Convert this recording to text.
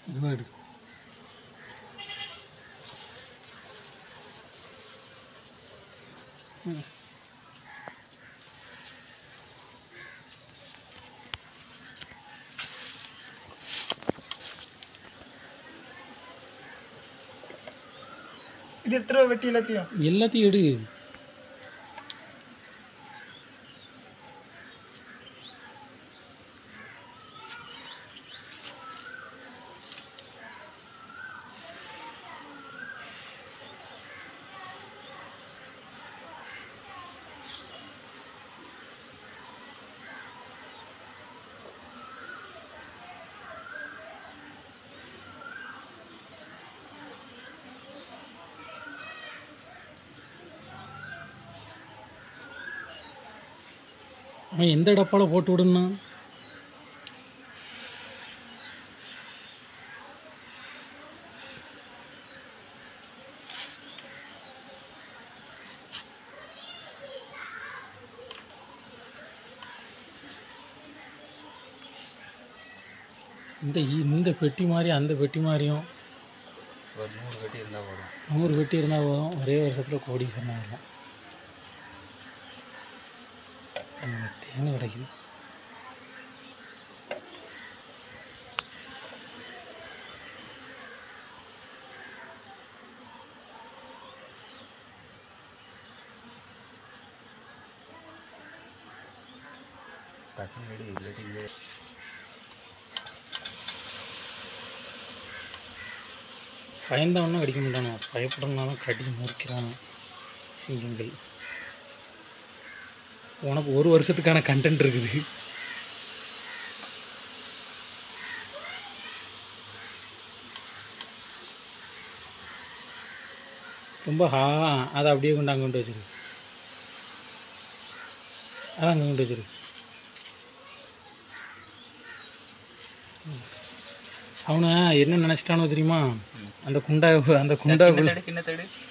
இதுவாக எடு ம். இது எடுத்துருவா வெட்டி எல்லாத்தையும் எல்லாத்தையும் எடு அவன் எந்த டப்பால போட்டு விடுன்னா இந்த இ- இந்த பெட்டி மாதிரி அந்த பெட்டி மாதிரியும் ஒரு நூறு கட்டி இருந்தால் போதும் நூறு பெட்டி இருந்தால் போதும் ஒரே வருஷத்தில் கோடி சொன்னாங்கலாம் தேன் கிடைக்குது டக்குன்னு எடு இல்லாட்டி இல்லை பயந்தவனா கடிக்க மாட்டானோ பயப்படுறதுனாலும் கடி முறிக்கிறானோ சிங்கங்கள் உனக்கு ஒரு வருஷத்துக்கான கண்டென்ட் இருக்குது ரொம்ப ஹா அதை அப்படியே கொண்டு அங்கே கொண்டு வச்சிரு அதை அங்கே கொண்டு வச்சிரு அவனை என்ன நினச்சிட்டானோ தெரியுமா அந்த குண்டா அந்த குண்டா கிண்ண தடு கிண்ண தடு